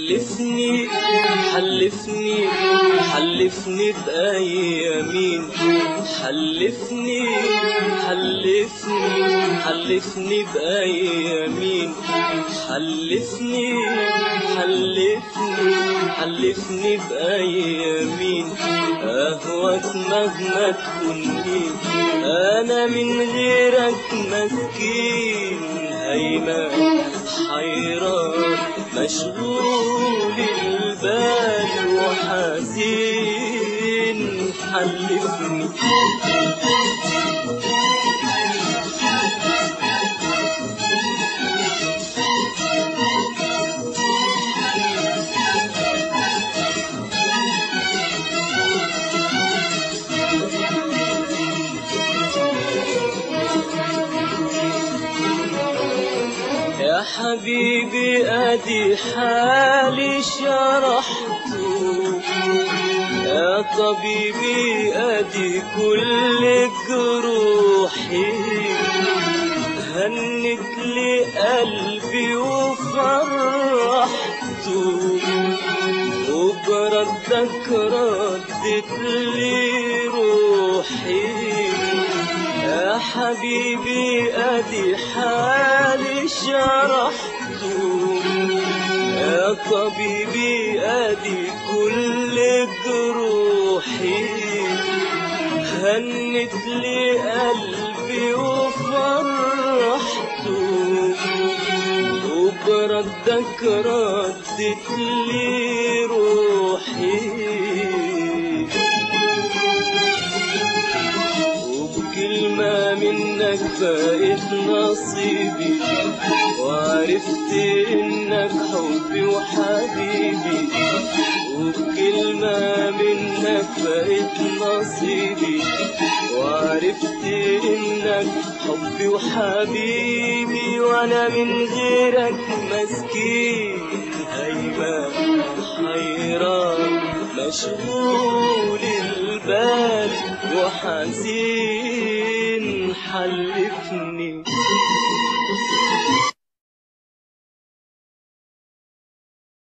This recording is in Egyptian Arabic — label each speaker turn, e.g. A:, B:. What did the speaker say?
A: حلفني حلفني حلفني بأيامين حلفني حلفني حلفني بأيامين حلفني حلفني حلفني بأيامين أهواك مهما تكون مين أنا من غيرك مسكين هيمان حيران مشغول البال وحزين حلفني يا حبيبي ادي حالي شرحته يا طبيبي ادي كل جروحي هنت لي قلبي وفرحته وبردك ردت لي روحي يا حبيبي ادي حالي شرحته يا طبيبي ادي كل جروحي هنت لي قلبي وفرحته وبردك ردت لي روحي وبكلمة منك بقيت نصيبي وعرفت انك حبي وحبيبي وبكلمة منك بقيت نصيبي وعرفت انك حبي وحبيبي وانا من غيرك مسكين هيمان حيران مشغول البال وحزين حلفني